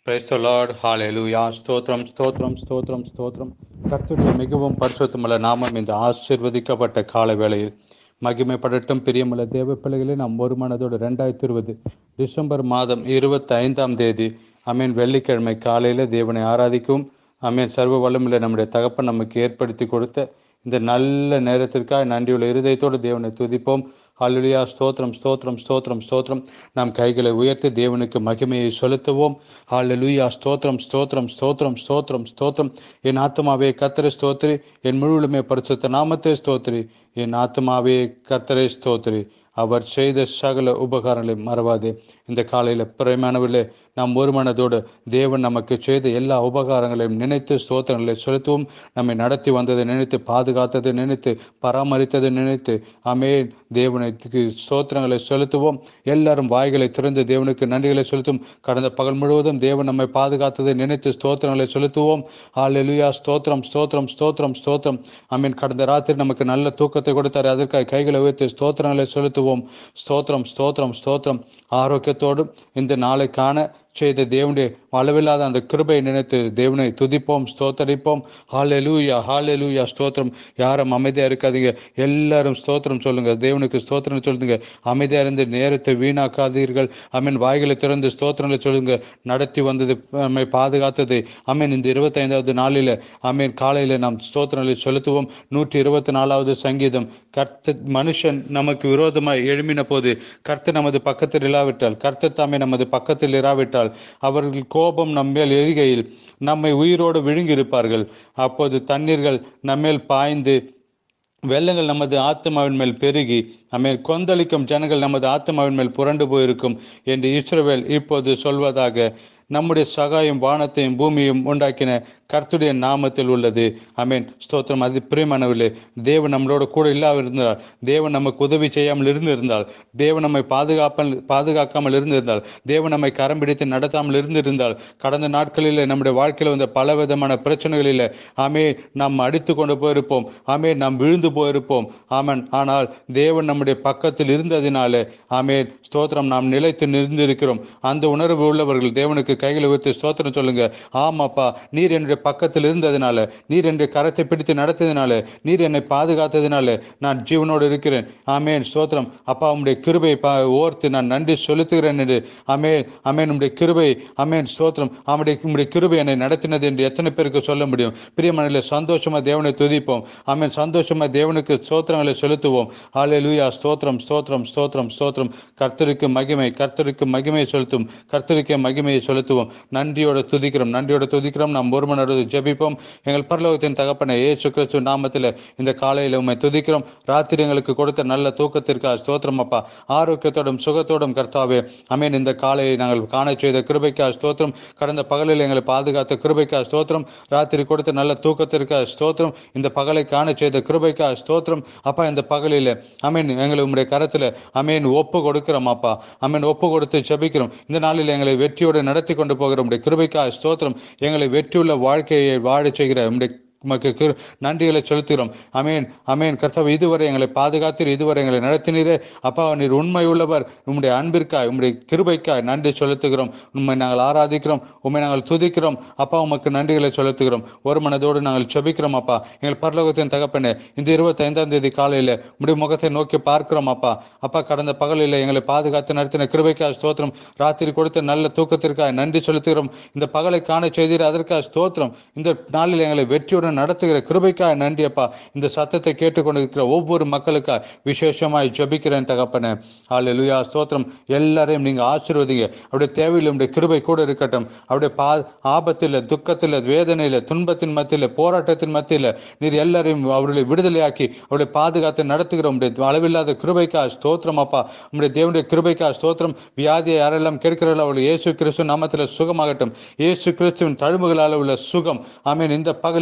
price Lord ஹalleluya ஸ்தோத்திரம் ஸ்தோத்திரம் ஸ்தோத்திரம் ஸ்தோத்திரம் கர்த்தருடைய மிகவும் பரிசுத்தமுள்ள நாமம் இந்த ஆசீர்வதிக்கப்பட்ட கால வேளையில் மகிமைப்படட்டும் பிரியமுள்ள தேவ பிள்ளைகளே நாம் ஒரு மனதோடு ரெண்டாயிரத்தி இருபது டிசம்பர் மாதம் இருபத்தி ஐந்தாம் தேதி அமீன் வெள்ளிக்கிழமை காலையில் தேவனை ஆராதிக்கும் அமீன் சர்வ வல்லமுள்ள நம்முடைய தகப்பன் நமக்கு ஏற்படுத்தி கொடுத்த இந்த நல்ல நேரத்திற்காக நன்றியுள்ள இருதயத்தோடு தேவனை துதிப்போம் ஹalleluya ஸ்தோத்திரம் ஸ்தோத்திரம் ஸ்தோத்திரம் ஸ்தோத்திரம் நாம் கைகளை உயர்த்தி தேவனுக்கு மகிமையை செலுத்துவோம் ஹalleluya ஸ்தோத்திரம் ஸ்தோத்திரம் ஸ்தோத்திரம் ஸ்தோத்திரம் ஸ்தோத்திரம் என் ஆத்மாவே கர்த்தரை ஸ்தோத்திரி என் முழுவலுமே பரிசுத்த நாமத்தை ஸ்தோத்திரி என் ஆத்மாவே கர்த்தரை ஸ்தோத்திரி அவர் செய்த சகல உபகாரங்களை மறவாதே இந்த காலையில் பிரியமானவர்களே நாம் ஒரு மனதோடு தேவன் நமக்கு செய்த எல்லா உபகாரங்களையும் நினைத்து ஸ்தோத்திரங்களை செலுத்துவோம் நம்மை நடத்தி வந்ததை நினைத்து பாதுகாத்ததை நினைத்து பராமரித்ததை நினைத்து அமே தேவனுக்கு ஸ்தோத்திரங்களை செலுத்துவோம் எல்லாரும் வாய்களை திறந்து தேவனுக்கு நன்றிகளை செலுத்தும் கடந்த பகல் முழுவதும் தேவன் நம்மை பாதுகாத்ததை நினைத்து ஸ்தோத்திரங்களை செலுத்துவோம் ஹalleluya ஸ்தோத்திரம் ஸ்தோத்திரம் ஸ்தோத்திரம் ஸ்தோத்திரம் அமீன் கடந்த ராத்திரி நமக்கு நல்ல தூக்கத்தை கொடுத்தாரு அதற்காக கைகளை உயர்த்தி ஸ்தோத்திரங்களை செலுத்துவோம் ஸ்தோத்திரம் ஸ்தோத்திரம் ஸ்தோத்திரம் ஆரோக்கியத்தோடும் இந்த நாளை காண செய்த தேவனுடைய அளவில்லாத அந்த கிருபையை நினைத்து தேவனை துதிப்போம் ஸ்தோத்தரிப்போம் ஹாலெலூயா ஹாலெலூயா ஸ்தோத்திரம் யாரும் அமைதியாக இருக்காதீங்க எல்லாரும் ஸ்தோத்திரம் சொல்லுங்க தேவனுக்கு ஸ்தோத்திரம் சொல்லுங்க அமைதியாக இருந்து நேரத்தை வீணாக்காதீர்கள் அமீன் வாய்களை திறந்து ஸ்தோத்திரங்களை சொல்லுங்க நடத்தி வந்தது நம்மை பாதுகாத்தது அமீன் இந்த இருபத்தைந்தாவது நாளில் அமீன் காலையில் நாம் ஸ்தோத்திரங்களை செலுத்துவோம் நூற்றி இருபத்தி நாலாவது சங்கீதம் கர்த்த மனுஷன் நமக்கு விரோதமாய் எழுமின போது கர்த்தர் நமது பக்கத்தில் இல்லாவிட்டால் கர்த்தர் தாமே நமது பக்கத்தில் இராவிட்டால் அவர்கள் கோபம் நம்மேல் எரிகையில் நம்மை உயிரோடு விழுங்கியிருப்பார்கள் அப்போது தண்ணீர்கள் நம்மேல் பாய்ந்து வெள்ளங்கள் நமது ஆத்மாவின் மேல் பெருகி நம்மேல் கொந்தளிக்கும் ஜனங்கள் நமது ஆத்மாவின் மேல் புரண்டு போயிருக்கும் என்று இஸ்ரவேல் இப்போது சொல்வதாக நம்முடைய சகாயம் வானத்தையும் பூமியையும் உண்டாக்கின கர்த்துடைய நாமத்தில் உள்ளது அமேன் ஸ்தோத்திரம் அது பிரியமானவில்லை தேவன் நம்மளோட கூட இல்லாவிருந்தால் தேவன் நமக்கு உதவி செய்யாமல் இருந்திருந்தால் தேவன் நம்மை பாதுகாப்பால் பாதுகாக்காமல் இருந்திருந்தால் தேவன் நம்மை கரம் பிடித்து நடத்தாமல் இருந்திருந்தால் கடந்த நாட்களில் நம்முடைய வாழ்க்கையில் வந்த பல விதமான பிரச்சனைகளில் ஆமே நாம் அடித்து கொண்டு போயிருப்போம் ஆமே நாம் விழுந்து போயிருப்போம் ஆமன் ஆனால் தேவன் நம்முடைய பக்கத்தில் இருந்ததினாலே ஆமே ஸ்தோத்திரம் நாம் நிலைத்து நிறுந்திருக்கிறோம் அந்த உணர்வு உள்ளவர்கள் தேவனுக்கு கைகளை வைத்து ஸ்தோத்திரம் சொல்லுங்க ஆமாப்பா நீர் என்னுடைய பக்கத்தில் இருந்ததினால நீர் என்னுடைய கரத்தை பிடித்து நடத்ததினால நீர் என்னை பாதுகாத்ததினால நான் ஜீவனோடு இருக்கிறேன் ஆமேன் ஸ்தோத்திரம் அப்பா உம்முடைய கிருபை பா ஓர்த்து நான் நன்றி செலுத்துகிறேன் என்று அமே அமேன் உம்முடைய கிருபை அமேன் ஸ்தோத்திரம் அவனுடைய உம்முடைய கிருபை என்னை நடத்தினது என்று எத்தனை பேருக்கு சொல்ல முடியும் பிரியமனில் சந்தோஷமா தேவனை துதிப்போம் ஆமேன் சந்தோஷமா தேவனுக்கு ஸ்தோத்திரங்களை செலுத்துவோம் ஆலே லூயா ஸ்தோத்திரம் ஸ்தோத்திரம் ஸ்தோத்திரம் ஸ்தோத்திரம் கர்த்தருக்கு மகிமை கர்த்தருக்கு மகிமையை செலுத்தும் கர்த்தருக்கு மகிமையை செலுத்துவோம் நன்றியோட துதிக்கிறோம் நன்றியோட துதிக்கிறோம் நாம் ஒருமனோடு ஜெபிப்போம் எங்கள் பரலோகத்தின் தகப்பனை ஏசு கிறிஸ்து நாமத்தில் இந்த காலையில் உண்மை துதிக்கிறோம் ராத்திரி எங்களுக்கு கொடுத்த நல்ல தூக்கத்திற்காக ஸ்தோத்திரம் அப்பா ஆரோக்கியத்தோடும் சுகத்தோடும் கர்த்தாவே அமேன் இந்த காலையை நாங்கள் காண செய்த கிருபைக்கா ஸ்தோத்திரம் கடந்த பகலில் எங்களை பாதுகாத்த கிருபைக்கா ஸ்தோத்திரம் ராத்திரி கொடுத்த நல்ல தூக்கத்திற்காக ஸ்தோத்திரம் இந்த பகலை காண செய்த கிருபைக்கா ஸ்தோத்திரம் அப்பா இந்த பகலில் அமீன் எங்களை உங்களுடைய கரத்தில் அமீன் ஒப்பு கொடுக்கிறோம் அப்பா அமீன் ஒப்பு கொடுத்து ஜெபிக்கிறோம் இந்த நாளில் எங்களை வெற்றியோடு நடத்தி கொண்டு போகிற உடைய கிருபைக்கா ஸ்தோத்திரம் எங்களை வெற்றியுள்ள வாழ்க்கையை வாழச் செய்கிற உடைய உமக்கு கிரு நன்றிகளை செலுத்துகிறோம் அமேன் அமேன் கர்த்தவ இதுவரை எங்களை பாதுகாத்தீர் இதுவரை எங்களை நடத்தினீரே அப்பா நீர் உண்மை உள்ளவர் உம்முடைய அன்பிற்காய் உம்முடைய கிருபைக்காய் நன்றி செலுத்துகிறோம் உண்மை நாங்கள் ஆராதிக்கிறோம் உண்மை நாங்கள் துதிக்கிறோம் அப்பா உமக்கு நன்றிகளை செலுத்துகிறோம் ஒரு மனதோடு நாங்கள் செபிக்கிறோம் அப்பா எங்கள் பரலோகத்தின் தகப்பனே இந்த இருபத்தி ஐந்தாம் தேதி காலையில் உடைய முகத்தை நோக்கி பார்க்கிறோம் அப்பா அப்பா கடந்த பகலில் எங்களை பாதுகாத்து நடத்தின கிருபைக்காய் ஸ்தோத்திரம் ராத்திரி கொடுத்த நல்ல தூக்கத்திற்காக நன்றி செலுத்துகிறோம் இந்த பகலை காண செய்தீர் அதற்காக ஸ்தோத்திரம் இந்த நாளில் எங்களை வெற்றியுடன் நடத்துகிற கிருபைக்காய் நன்றி அப்பா இந்த சத்தத்தை கேட்டுக்கொண்டிருக்கிற ஒவ்வொரு மக்களுக்காய் விசேஷமாய் ஜபிக்கிறேன் தகப்பனே ஆள் லுயா ஸ்தோத்திரம் எல்லாரையும் நீங்கள் ஆசீர்வதிங்க அவருடைய தேவையில் உடைய கிருபை கூட இருக்கட்டும் அவருடைய பா ஆபத்தில் துக்கத்தில் வேதனையில் துன்பத்தின் மத்தியில் போராட்டத்தின் மத்தியில் நீர் எல்லாரையும் அவர்களை விடுதலையாக்கி அவருடைய பாதுகாத்து நடத்துகிற உடைய அளவில்லாத கிருபைக்கா ஸ்தோத்திரம் அப்பா உங்களுடைய தேவனுடைய கிருபைக்கா ஸ்தோத்திரம் வியாதியை யாரெல்லாம் கேட்கிறார்கள் அவர்கள் இயேசு கிறிஸ்து நாமத்தில் சுகமாகட்டும் இயேசு கிறிஸ்துவின் தழும்புகளால் உள்ள சுகம் ஆமீன் இந்த பகலில்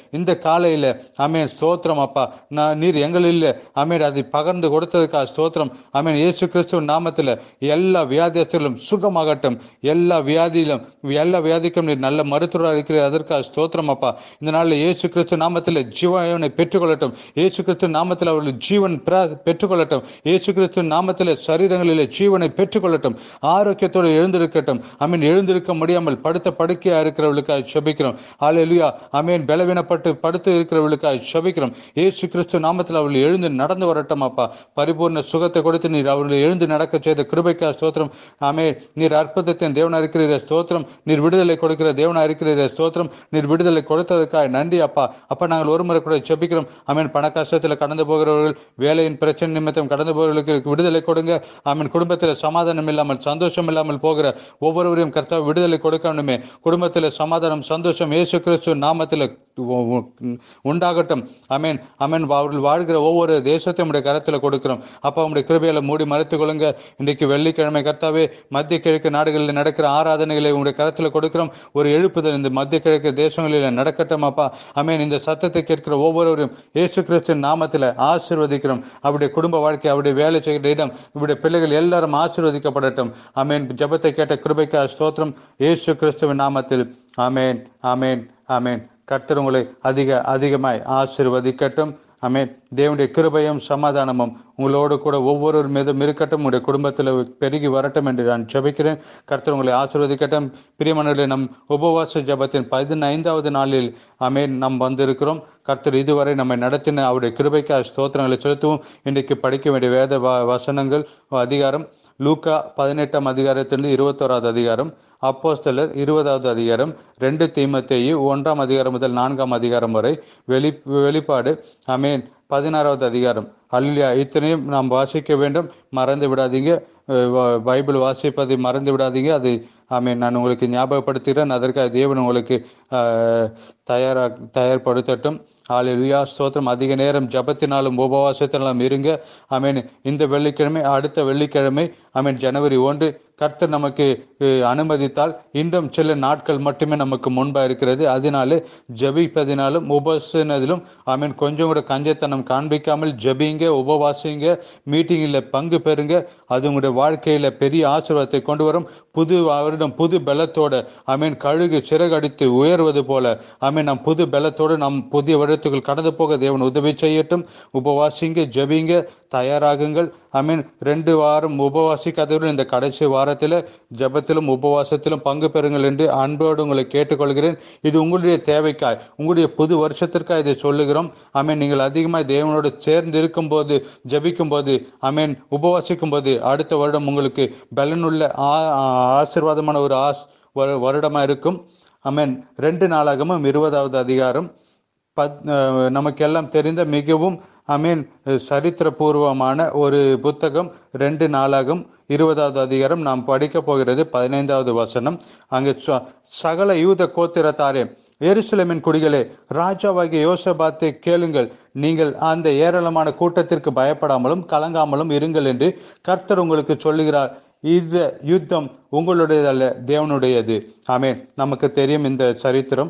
இந்த காலையில் அமேன் ஸ்தோத்திரம் அப்பா நான் நீர் எங்களில் அமேன் அதை பகர்ந்து கொடுத்ததுக்காக ஸ்தோத்திரம் அமேன் இயேசு கிறிஸ்துவின் நாமத்தில் எல்லா வியாதியஸ்தர்களும் சுகமாகட்டும் எல்லா வியாதியிலும் எல்லா வியாதிக்கும் நீர் நல்ல மருத்துவராக இருக்கிற அதற்காக ஸ்தோத்திரம் அப்பா இந்த நாளில் இயேசு கிறிஸ்து நாமத்தில் ஜீவனை பெற்றுக்கொள்ளட்டும் இயேசு கிறிஸ்து நாமத்தில் அவர்கள் ஜீவன் பிரா- பெற்றுக்கொள்ளட்டும் இயேசு கிறிஸ்து நாமத்தில் சரீரங்களில் ஜீவனை பெற்றுக்கொள்ளட்டும் ஆரோக்கியத்தோடு எழுந்திருக்கட்டும் அமீன் எழுந்திருக்க முடியாமல் படுத்த படுக்கையா இருக்கிறவர்களுக்காக செபிக்கிறோம் ஹalleluya அமீன் பலவீனப்பட்டு படுத்து இருக்கிறவர்களுக்காக செபிக்கிறோம் இயேசு கிறிஸ்து நாமத்தில் அவர்கள் எழுந்து நடந்து வரட்டும் அப்பா பரிபூர்ண சுகத்தை கொடுத்து நீர் அவர்களை எழுந்து நடக்க செய்த கிருபைக்கா ஸ்தோத்திரம் ஆமே நீர் அற்புதத்தின் தேவனா இருக்கிற ஸ்தோத்திரம் நீர் விடுதலை கொடுக்கிற தேவனா இருக்கிற ஸ்தோத்திரம் நீர் விடுதலை கொடுத்ததுக்காக நன்றி அப்பா அப்பா நாங்கள் ஒரு முறை கூட செபிக்கிறோம் ஆமீன் பண கஷ்டத்தில் கடந்து போகிறவர்கள் வேலையின் பிரச்சனை நிமித்தம் கடந்து போகிறவர்களுக்கு விடுதலை கொடுங்க ஆமீன் குடும்பத்தில் சமாதானம் இல்லாமல் சந்தோஷம் இல்லாமல் போகிற ஒவ்வொருவரையும் கர்த்தா விடுதலை கொடுக்கணுமே குடும்பத்தில் சமாதானம் சந்தோஷம் இயேசு கிறிஸ்து நாமத்தில் உ- உ- உண்டாகட்டும் அமேன் அமேன் அவர்கள் வாழ்கிற ஒவ்வொரு தேசத்தையும் உடைய கரத்தில் கொடுக்கிறோம் அப்பா உடைய கிருபையில மூடி மறைத்துக் கொள்ளுங்க இன்றைக்கு வெள்ளிக்கிழமை கர்த்தாவே மத்திய கிழக்கு நாடுகளில் நடக்கிற ஆராதனைகளை உடைய கரத்தில் கொடுக்கிறோம் ஒரு எழுப்புதல் இந்த மத்திய கிழக்கு தேசங்களில் நடக்கட்டும் அப்பா அமேன் இந்த சத்தத்தை கேட்கிற ஒவ்வொருவரும் இயேசு கிறிஸ்துவின் நாமத்தில் ஆசீர்வதிக்கிறோம் அவருடைய குடும்ப வாழ்க்கை அவருடைய வேலை செய்கிற இடம் இவருடைய பிள்ளைகள் எல்லாரும் ஆசீர்வதிக்கப்படட்டும் அமேன் ஜெபத்தை கேட்ட கிருபைக்கு ஸ்தோத்திரம் இயேசு கிறிஸ்துவின் நாமத்தில் ஆமேன் ஆமேன் ஆமேன் கர்த்தர் உங்களை அதிக அதிகமாய் ஆசீர்வதிக்கட்டும் ஆமென் தேவனுடைய கிருபையும் சமாதானமும் உங்களோடு கூட ஒவ்வொருவர் மீதும் இருக்கட்டும் உங்களுடைய குடும்பத்தில் பெருகி வரட்டும் என்று நான் ஜெபிக்கிறேன் கர்த்தர் உங்களை ஆசீர்வதிக்கட்டும் பிரியமனர்களே நம் உபவாச ஜெபத்தின் பதினைந்தாவது நாளில் ஆமென் நாம் வந்திருக்கிறோம் கர்த்தர் இதுவரை நம்மை நடத்தின அவருடைய கிருபைக்கு ஸ்தோத்திரங்களை செலுத்துவோம் இன்றைக்கு படிக்க வேண்டிய வேத வ- வசனங்கள் அதிகாரம் லூக்கா பதினெட்டாம் அதிகாரத்திலிருந்து இருபத்தோராவது அதிகாரம் அப்போஸ்தலர் இருபதாவது அதிகாரம் ரெண்டு தீமத்தேயு ஒன்றாம் அதிகாரம் முதல் நான்காம் அதிகாரம் வரை வெளி வெளிப்பாடு அமேன் பதினாறாவது அதிகாரம் அல்லா இத்தனையும் நாம் வாசிக்க வேண்டும் மறந்து விடாதீங்க அஹ் வ- பைபிள் வாசிப்பதை மறந்து விடாதீங்க அது ஆமீன் நான் உங்களுக்கு ஞாபகப்படுத்துகிறேன் அதற்காக தேவன் உங்களுக்கு ஆஹ், தயாரா தயார்படுத்தட்டும் ஹalleluya ஸ்தோத்திரம் அதிக நேரம் ஜபத்தினாலும் உபவாசத்தினாலும் இருங்க ஆமென் இந்த வெள்ளிக்கிழமை அடுத்த வெள்ளிக்கிழமை ஆமென் ஜனவரி ஒன்று கர்த்தர் நமக்கு அஹ், அனுமதித்தால் இன்னும் சில நாட்கள் மட்டுமே நமக்கு முன்பா இருக்கிறது அதனாலே ஜபிப்பதினாலும் உபவாசினதிலும் ஆமென் கொஞ்சம் கூட கஞ்சத்தனம் காண்பிக்காமல் ஜபிங்க உபவாசிங்க மீட்டிங்கில் பங்கு பெறுங்க அது உங்களுடைய வாழ்க்கையில பெரிய ஆசீர்வாதத்தை கொண்டு வரும் புது வருடம் புது பலத்தோட ஆமீன் கழுகு சிறகடித்து உயர்வது போல ஆமீன் நம் புது பலத்தோடு நம் புதிய வருடத்துக்குள் கடந்து போக தேவன் உதவி செய்யட்டும் உபவாசிங்க ஜெபிங்க தயாராகுங்கள் ஆமீன் ரெண்டு வாரம் உபவாசிக்காதவர்கள் இந்த கடைசி வாரத்தில் ஜெபத்திலும் உபவாசத்திலும் பங்கு பெறுங்கள் என்று அன்போடு உங்களை கேட்டுக்கொள்கிறேன் இது உங்களுடைய தேவைக்காய் உங்களுடைய புது வருஷத்திற்காக இதை சொல்லுகிறோம் ஆமீன் நீங்கள் அதிகமாக தேவனோடு சேர்ந்து இருக்கும்போது ஜெபிக்கும் போது ஆமீன் உபவாசிக்கும் போது அடுத்த வருடம் உங்களுக்கு பலனுள்ள ஆ- ஆ- ஆசீர்வாதமான ஒரு ஆஸ் வரு- வருடமா இருக்கும் ஆமீன் ரெண்டு நாளாகமும் இருபதாவது அதிகாரம் பத் அஹ் நமக்கெல்லாம் தெரிந்த மிகவும் ஐ மீன் சரித்திரபூர்வமான ஒரு புத்தகம் ரெண்டு நாளாகும் இருபதாவது அதிகாரம் நாம் படிக்க போகிறது பதினைந்தாவது வசனம் அங்கு ச- சகல யூத கோத்திரத்தாரே எருசலேமின் குடிகளே ராஜாவாகிய யோசபாத்தை கேளுங்கள் நீங்கள் அந்த ஏராளமான கூட்டத்திற்கு பயப்படாமலும் கலங்காமலும் இருங்கள் என்று கர்த்தர் உங்களுக்கு சொல்லுகிறார் இந்த யுத்தம் உங்களுடையதல்ல தேவனுடையது ஆமென் நமக்கு தெரியும் இந்த சரித்திரம்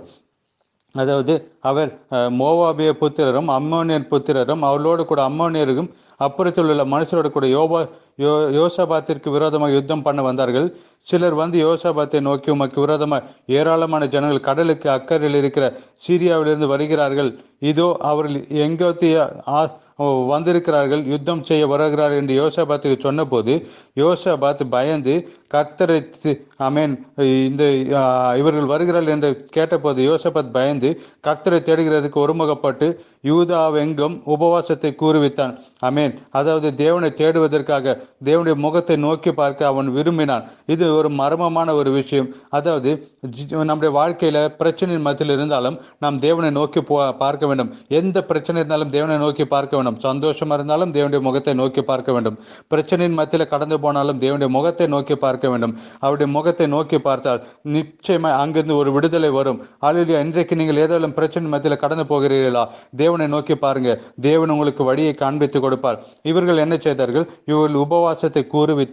அதாவது அவர் அஹ், மோவாபிய புத்திரரும் அம்மோனியர் புத்திரரும் அவளோடு கூட அம்மோனியருக்கும் அப்புறத்தில் உள்ள மனுஷரோடு கூட யோபா யோ யோசபாத்திற்கு விரோதமாக யுத்தம் பண்ண வந்தார்கள் சிலர் வந்து யோசபாத்தை நோக்கி உமக்கு விரோதமாக ஏராளமான ஜனங்கள் கடலுக்கு அக்கறையில் இருக்கிற சீரியாவிலிருந்து வருகிறார்கள் இதோ அவர்கள் எங்கோத்திய ஆ வந்திருக்கிறார்கள் யுத்தம் செய்ய வருகிறார் என்று யோசபாத்துக்கு சொன்னபோது யோசபாத் பயந்து கர்த்தரை அமேன் இந்த ஆ, இவர்கள் வருகிறார்கள் என்று கேட்டபோது யோசபாத் பயந்து கர்த்தரை தேடுகிறதுக்கு ஒருமுகப்பட்டு யூதாவெங்கும் உபவாசத்தை கூறுவித்தான் அமேன் அதாவது தேவனை தேடுவதற்காக தேவனுடைய முகத்தை நோக்கி பார்க்க அவன் விரும்பினான் இது ஒரு மர்மமான ஒரு விஷயம் அதாவது ஜி- நம்முடைய வாழ்க்கையில பிரச்சனையின் மத்தியில் இருந்தாலும் நாம் தேவனை நோக்கி போ பார்க்க வேண்டும் எந்த பிரச்சனை இருந்தாலும் தேவனை நோக்கி பார்க்க வேண்டும் சந்தோஷமா இருந்தாலும் தேவனுடைய முகத்தை நோக்கி பார்க்க வேண்டும் பிரச்சனையின் மத்தியில் கடந்து போனாலும் தேவனுடைய முகத்தை நோக்கி பார்க்க வேண்டும் அவருடைய முகத்தை நோக்கி பார்த்தால் நிச்சயமா அங்கிருந்து ஒரு விடுதலை வரும் ஆளுடைய இன்றைக்கு நீங்கள் ஏதாலும் பிரச்சனை மத்தியில் கடந்து போகிறீர்களா தேவனை நோக்கி பாருங்க தேவன் உங்களுக்கு வழியை காண்பித்து கொடுப்பார் இவர்கள் என்ன செய்தார்கள் இவர்கள் உபவாசத்தை கூறுவித்தான்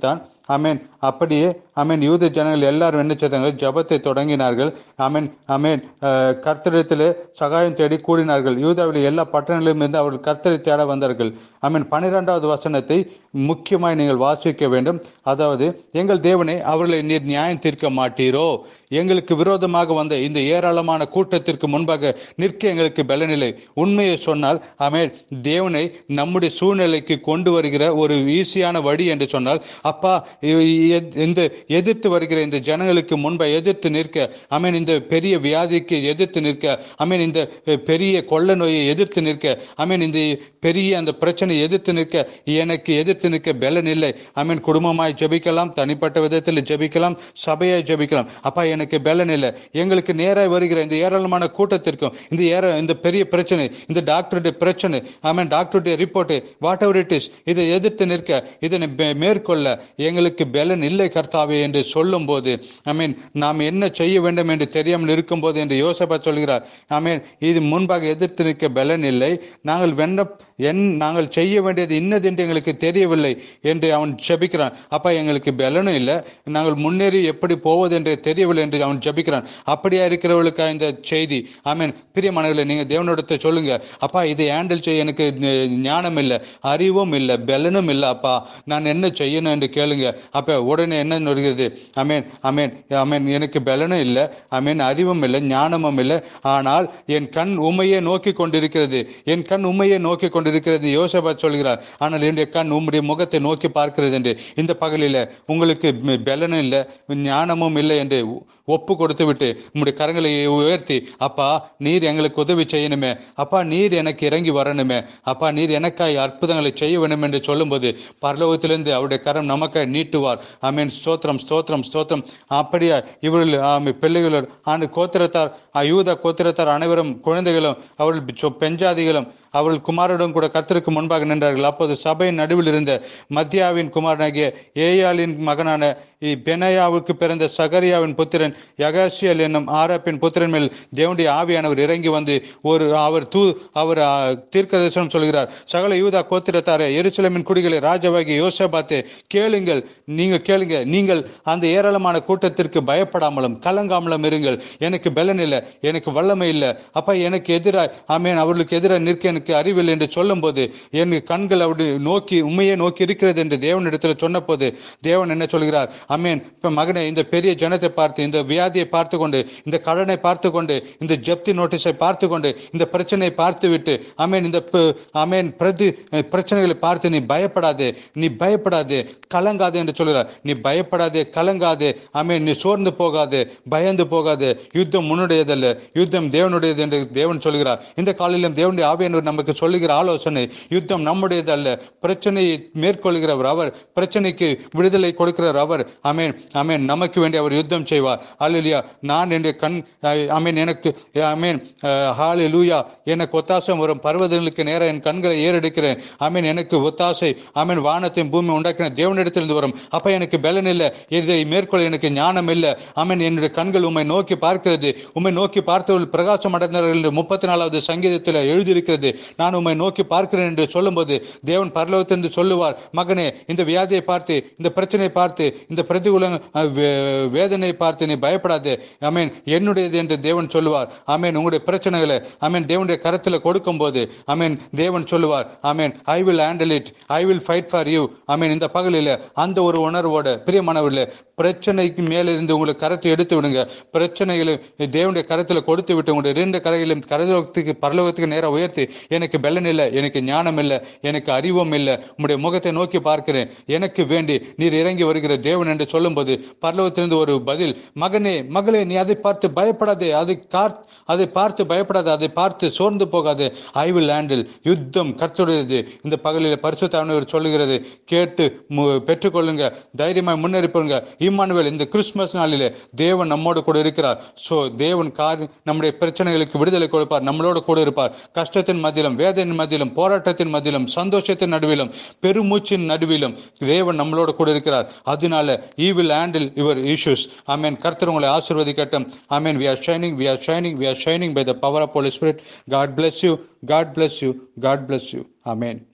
அமேன் அப்படியே அமேன் யூத ஜனங்கள் எல்லாரும் என்ன செய்தாங்க ஜபத்தை தொடங்கினார்கள் அமேன் அமேன் அஹ், கர்த்தரிடத்திலே சகாயம் தேடி கூடினார்கள் யூதாவில் எல்லா பட்டணங்களிலும் இருந்து அவர்கள் கர்த்தரை தேட வந்தார்கள் அமேன் பன்னிரெண்டாவது வசனத்தை முக்கியமாய் நீங்கள் வாசிக்க வேண்டும் அதாவது எங்கள் தேவனை அவர்களை நீர் நியாயம் தீர்க்க மாட்டீரோ எங்களுக்கு விரோதமாக வந்த இந்த ஏராளமான கூட்டத்திற்கு முன்பாக நிற்க எங்களுக்கு பலனில்லை உண்மையை சொன்னால் அமேன் தேவனை நம்முடைய சூழ்நிலைக்கு கொண்டு வருகிற ஒரு ஈஸியான வழி என்று சொன்னால் அப்பா இ- இ- இந்த எதிர்த்து வருகிற இந்த ஜனங்களுக்கு முன்பை எதிர்த்து நிற்க அமேன் இந்த பெரிய வியாதிக்கு எதிர்த்து நிற்க அமேன் இந்த பெரிய கொள்ள நோயை எதிர்த்து நிற்க அமேன் இந்த பெரிய அந்த பிரச்சனை எதிர்த்து நிற்க எனக்கு எதிர்த்து நிற்க பலன் இல்லை அமேன் குடும்பமாய் ஜெபிக்கலாம் தனிப்பட்ட விதத்தில் ஜெபிக்கலாம் சபையாய் ஜெபிக்கலாம் அப்பா எனக்கு பலன் இல்லை எங்களுக்கு நேராய் வருகிற இந்த ஏராளமான கூட்டத்திற்கும் இந்த ஏற இந்த பெரிய பிரச்சனை இந்த டாக்டருடைய பிரச்சனை ஆமென் டாக்டருடைய report whatever it is இதை எதிர்த்து நிற்க இதனை மே- மேற்கொள்ள எங்களுக்கு பலன் இல்லை கர்த்தாவே என்று சொல்லும்போது ஆமென் நாம் என்ன செய்ய வேண்டும் என்று தெரியாமல் இருக்கும்போது என்று யோசபா சொல்கிறார் ஆமென் இது முன்பாக எதிர்த்து நிற்க பலன் இல்லை நாங்கள் வெண்ண என் நாங்கள் செய்ய வேண்டியது இன்னது என்று எங்களுக்கு தெரியவில்லை என்று அவன் ஜெபிக்கிறான் அப்பா எங்களுக்கு பலனும் இல்லை நாங்கள் முன்னேறி எப்படி போவது என்று தெரியவில்லை என்று அவன் ஜெபிக்கிறான் அப்படியா இருக்கிறவர்களுக்கு இந்த செய்தி ஆமென் பிரியமானவர்களே நீங்க தேவனிடத்தை சொல்லுங்க அப்பா இதை ஹேண்டில் செய்ய எனக்கு ந- ஞானம் இல்லை அறிவும் இல்லை பலனும் இல்லை அப்பா நான் என்ன செய்யணும் என்று கேளுங்க அப்ப உடனே என்ன வருகிறது அமேன் அமேன் அமேன் எனக்கு பலனும் இல்லை அமேன் அறிவும் இல்லை ஞானமும் இல்லை ஆனால் என் கண் உண்மையே நோக்கி கொண்டிருக்கிறது என் கண் உண்மையே நோக்கி கொண்டிருக்கிறது யோசபா சொல்கிறார் ஆனால் என்னுடைய கண் உம்முடைய முகத்தை நோக்கி பார்க்கிறது என்று இந்த பகலில் உங்களுக்கு ம- பலனும் இல்லை ஞானமும் இல்லை என்று ஒப்பு கொடுத்து விட்டு உம்முடைய கரங்களை உயர்த்தி அப்பா நீர் எங்களுக்கு உதவி செய்யணுமே அப்பா நீர் எனக்கு இறங்கி வரணுமே அப்பா நீர் எனக்காய் அற்புதங்களை செய்ய வேண்டும் என்று சொல்லும்போது பரலோகத்திலிருந்து அவருடைய கரம் நமக்காய் நீட்டுவார் ஆமென் ஸ்தோத்திரம் ஸ்தோத்திரம் ஸ்தோத்திரம் அப்படியா இவர்கள் ஆமென், பிள்ளைகளோடு ஆண்டு கோத்திரத்தார் யூத கோத்திரத்தார் அனைவரும் குழந்தைகளும் அவர்கள் சொ- பெஞ்சாதிகளும் அவர்கள் குமாரனுடன் கூட கர்த்தருக்கு முன்பாக நின்றார்கள் அப்போது சபையின் நடுவில் இருந்த மத்தியாவின் குமாரனாகிய ஏயாளின் மகனான இ- பெனாயாவுக்கு பிறந்த சகரியாவின் புத்திரன் யகாசியல் என்னும் ஆராப்பின் புத்திரன் மேல் தேவனுடைய ஆவியானவர் இறங்கி வந்து ஒரு அவர் தூ அவர் ஆ, தீர்க்கதரிசனம் சொல்கிறார் சகல யூதா கோத்திரத்தாரே எருசலேமின் குடிகளை ராஜாவாகிய யோசபாத்தே கேளுங்கள் நீங்க கேளுங்க நீங்கள் அந்த ஏராளமான கூட்டத்திற்கு பயப்படாமலும் கலங்காமலும் இருங்கள் எனக்கு பலன் இல்லை எனக்கு வல்லமை இல்லை அப்ப எனக்கு எதிராக ஆமேன் அவர்களுக்கு எதிராக நிற்க எனக்கு அறிவில்லை என்று சொல்லும்போது என் கண்கள் அவருடைய நோக்கி உண்மையை நோக்கி இருக்கிறது என்று தேவனிடத்தில் சொன்னபோது தேவன் என்ன சொல்கிறார் அமேன் இப்ப மகனே இந்த பெரிய ஜனத்தை பார்த்து இந்த வியாதியை பார்த்து கொண்டு இந்த கடனை பார்த்து கொண்டு இந்த ஜப்தி நோட்டீஸை பார்த்து கொண்டு இந்த பிரச்சனையை பார்த்து விட்டு அமேன் இந்த ப- அமேன் பிரதி அஹ், பிரச்சனைகளை பார்த்து நீ பயப்படாதே நீ பயப்படாதே கலங்காதே என்று சொல்கிறார் நீ பயப்படாதே கலங்காதே அமேன் நீ சோர்ந்து போகாதே பயந்து போகாதே யுத்தம் உன்னுடையதல்ல யுத்தம் தேவனுடையது என்று தேவன் சொல்கிறார் இந்த காலையிலும் தேவனுடைய ஆவியானவர் நமக்கு சொல்லுகிற ஆலோசனை யுத்தம் நம்முடையது அல்ல பிரச்சனையை மேற்கொள்கிறவர் அவர் பிரச்சனைக்கு விடுதலை கொடுக்கிறவர் அவர் அமேன் அமேன் நமக்கு வேண்டி அவர் யுத்தம் செய்வார் அல்லா நான் என்னுடைய கண் அமேன் எனக்கு அமேன் ஹாலே லூயா எனக்கு ஒத்தாசம் வரும் பர்வதங்களுக்கு நேரம் என் கண்களை ஏறெடுக்கிறேன் அமேன் எனக்கு ஒத்தாசை அமேன் வானத்தையும் பூமி உண்டாக்கின தேவனிடத்திலிருந்து வரும் அப்ப எனக்கு பலன் இல்லை இதை மேற்கொள்ள எனக்கு ஞானம் இல்லை அமேன் என்னுடைய கண்கள் உம்மை நோக்கி பார்க்கிறது உம்மை நோக்கி பார்த்தவர்கள் பிரகாசம் அடைந்தார்கள் என்று முப்பத்தி நாலாவது சங்கீதத்தில் எழுதியிருக்கிறது நான் உம்மை நோக்கி பார்க்கிறேன் என்று சொல்லும்போது தேவன் பரலோகத்திலிருந்து சொல்லுவார் மகனே இந்த வியாதியை பார்த்து இந்த பிரச்சனையை பார்த்து இந்த பிரதிகூல அஹ், வே- வேதனையை பார்த்து நீ பயப்படாதே அமேன் என்னுடையது என்று தேவன் சொல்லுவார் அமேன் உங்களுடைய பிரச்சனைகளை அமேன் தேவனுடைய கரத்தில் கொடுக்கும்போது அமேன் தேவன் சொல்லுவார் amen I will handle it I will fight for you amen இந்த பகலில் அந்த ஒரு உணர்வோட பிரியமானவர்களே பிரச்சனைக்கு மேலிருந்து உங்களுக்கு கரத்தை எடுத்து விடுங்க பிரச்சனைகளை தேவனுடைய கரத்தில் கொடுத்து விட்டு உங்களுடைய ரெண்டு கரையிலும் கரலோகத்துக்கு பரலோகத்துக்கு நேரம் உயர்த்தி எனக்கு பலன் இல்லை எனக்கு ஞானம் இல்லை எனக்கு அறிவும் இல்லை உங்களுடைய முகத்தை நோக்கி பார்க்கிறேன் எனக்கு வேண்டி நீர் இறங்கி வருகிற தேவன் என்று சொல்லும்போது பரலோகத்திலிருந்து ஒரு பதில் மகனே மகளே நீ அதை பார்த்து பயப்படாதே அதை கார் அதை பார்த்து பயப்படாதே அதை பார்த்து சோர்ந்து போகாதே ஐ வில் ஹேண்டில் யுத்தம் கர்த்தருடையது இந்த பகலில் பரிசுத்தானவர் சொல்லுகிறது கேட்டு மு- பெற்றுக்கொள்ளுங்க தைரியமாய் முன்னேறி போங்க இம்மானுவேல் இந்த கிறிஸ்துமஸ் நாளிலே தேவன் நம்மோடு கூட இருக்கிறார் சோ தேவன் கார் நம்முடைய பிரச்சனைகளுக்கு விடுதலை கொடுப்பார் நம்மளோடு கூட இருப்பார் கஷ்டத்தின் மத்தியிலும் வேதனையின் மத்தியிலும் போராட்டத்தின் மத்தியிலும் சந்தோஷத்தின் நடுவிலும் பெருமூச்சின் நடுவிலும் தேவன் நம்மளோடு கூட இருக்கிறார் அதனால he will handle your issues amen கர்த்தர் உங்களை ஆசீர்வதிக்கட்டும் amen we are shining we are shining we are shining by the power of holy spirit God bless you God bless you God bless you amen